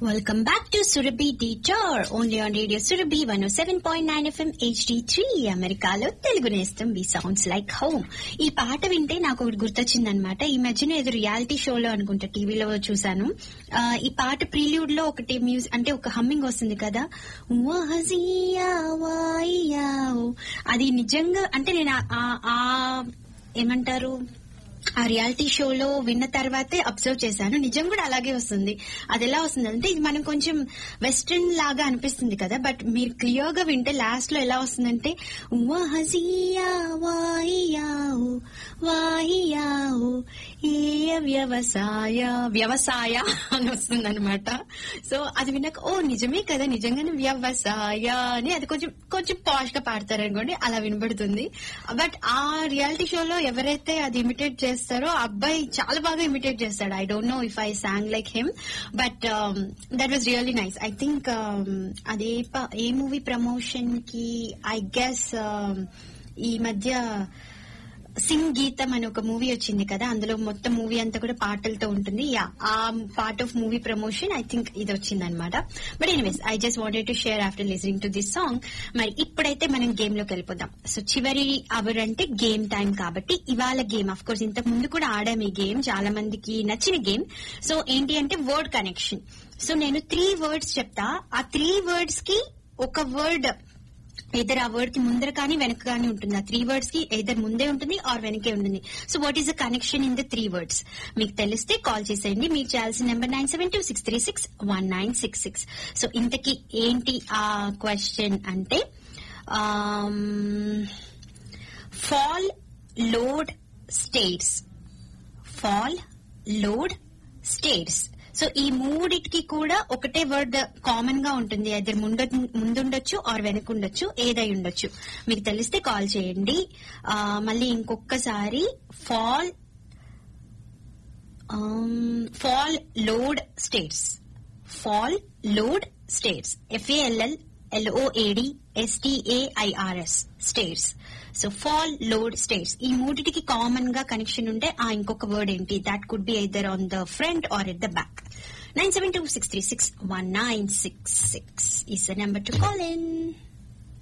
Welcome back to Surabhi Detour, only on Radio Surabhi 107.9 FM HD3 అమెరికాలో తెలుగు నేస్తం వి sounds like home ఈ పాట వింటే నాకు ఒకటి గుర్తొచ్చిందనమాట ఈ మధ్యన ఏదో రియాలిటీ షోలో అనుకుంటా టీవీలో చూసాను ఆ, ఈ పాట ప్రీల్యూడ్ లో ఒకటి మ్యూజిక్ అంటే ఒక హమ్మింగ్ వస్తుంది కదా వహజియా వాయియావు. అది నిజంగా అంటే నేను ఆ- ఆ- ఆ ఏమంటారు ఆ రియాలిటీ షోలో విన్న తర్వాతే అబ్జర్వ్ చేశాను నిజం కూడా అలాగే వస్తుంది అది ఎలా వస్తుంది అంటే ఇది మనం కొంచెం వెస్ట్రన్ లాగా అనిపిస్తుంది కదా బట్ మీరు క్లియర్ గా వింటే లాస్ట్ లో ఎలా వస్తుందంటే వహజియా వాయియావు వాయియావు ఏ వ్యవసాయ వ్యవసాయ అని వస్తుంది అనమాట సో అది విన్నాక ఓ నిజమే కదా నిజంగానే వ్యవసాయ అని అది కొంచెం కొంచెం పాష్ గా పాడతారు అనుకోండి అలా వినబడుతుంది బట్ ఆ రియాలిటీ షోలో ఎవరైతే అది ఇమిటేట్ చేస్తారో ఆ అబ్బాయి చాలా బాగా ఇమిటేట్ చేస్తాడు I don't know if I sang like him but that was really nice I think అదే ప- ఏ మూవీ ప్రమోషన్ కి ఐ గెస్ ఈ మధ్య సింగ్ గీతం అని ఒక మూవీ వచ్చింది కదా అందులో మొత్తం మూవీ అంతా కూడా పాటలతో ఉంటుంది yeah uh part of movie promotion I think ఇది వచ్చింది అనమాట but anyways I just wanted to share after listening to this song మరి ఇప్పుడైతే మనం గేమ్ లోకి వెళ్ళిపోదాం సో చివరి అవర్ అంటే గేమ్ టైం కాబట్టి ఇవాళ గేమ్ అఫ్ కోర్స్ ఇంతకు ముందు కూడా ఆడాం ఈ గేమ్ చాలా మందికి నచ్చిన గేమ్ సో ఏంటి అంటే వర్డ్ కనెక్షన్ సో నేను త్రీ వర్డ్స్ చెప్తా ఆ త్రీ వర్డ్స్ కి ఒక వర్డ్ ఎదర్ ఆ వర్డ్ కి ముందర కానీ వెనక కానీ ఉంటుంది ఆ త్రీ వర్డ్స్ కి ఎదర్ ముందే ఉంటుంది ఆర్ వెనకే ఉంటుంది so what is the connection in the three words మీకు తెలిస్తే కాల్ చేసేయండి మీకు చేయాల్సిన number nine seven two six three six one nine six six so ఇంతకీ ఏంటి ఆ క్వశ్చన్ అంటే fall load states fall load states so ఈ మూడిటికి కూడా ఒకటే వర్డ్ కామన్ గా ఉంటుంది అది ముందు ముందుండొచ్చు ఆర్ వెనకుండొచ్చు ఏదై ఉండొచ్చు మీకు తెలిస్తే కాల్ చేయండి ఆ, మళ్ళీ ఇంకొకసారి fall fall load states fall load states F A L L L O A D S T A I R S states so fall load states ఈ మూడిటికి కామన్ గా కనెక్షన్ ఉంటే ఆ ఇంకొక వర్డ్ ఏంటి that could be either on the front or at the back nine seven two six three six one nine six six is the number to call in